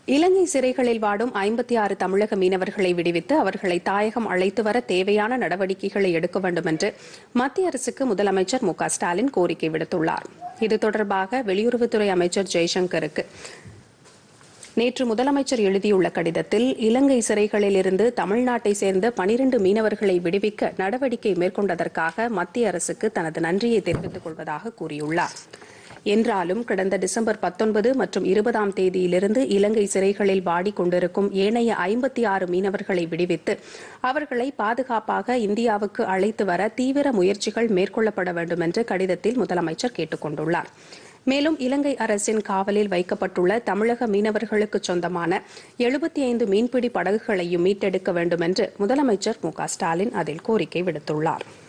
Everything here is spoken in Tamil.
இலங்கை சிறைகளில் வாடும் ஐம்பத்தி ஆறு தமிழக மீனவர்களை விடுவித்து அவர்களை தாயகம் அழைத்து வர தேவையான நடவடிக்கைகளை எடுக்க வேண்டும் என்று மத்திய அரசுக்கு முதலமைச்சர் மு க ஸ்டாலின் கோரிக்கை விடுத்துள்ளார் இது தொடர்பாக வெளியுறவுத்துறை அமைச்சர் ஜெய்சங்கருக்கு நேற்று முதலமைச்சர் எழுதியுள்ள கடிதத்தில் இலங்கை சிறைகளில் இருந்து தமிழ்நாட்டை சேர்ந்த பனிரண்டு மீனவர்களை விடுவிக்க நடவடிக்கை மேற்கொண்டதற்காக மத்திய அரசுக்கு தனது நன்றியை தெரிவித்துக் கொள்வதாக கூறியுள்ளார் என்றாலும் கடந்த டிசம்பர் பத்தொன்பது மற்றும் இருபதாம் தேதியிலிருந்து இலங்கை சிறைகளில் வாடிக்கொண்டிருக்கும் ஏனைய ஐம்பத்தி ஆறு மீனவர்களை விடுவித்து அவர்களை பாதுகாப்பாக இந்தியாவுக்கு அழைத்து வர தீவிர முயற்சிகள் மேற்கொள்ளப்பட வேண்டும் என்று கடிதத்தில் முதலமைச்சர் கேட்டுக் கொண்டுள்ளார் மேலும் இலங்கை அரசின் காவலில் வைக்கப்பட்டுள்ள தமிழக மீனவர்களுக்கு சொந்தமான எழுபத்தி ஐந்து மீன்பிடி படகுகளையும் மீட்டெடுக்க வேண்டும் என்று முதலமைச்சர் மு க ஸ்டாலின் அதில் கோரிக்கை விடுத்துள்ளார்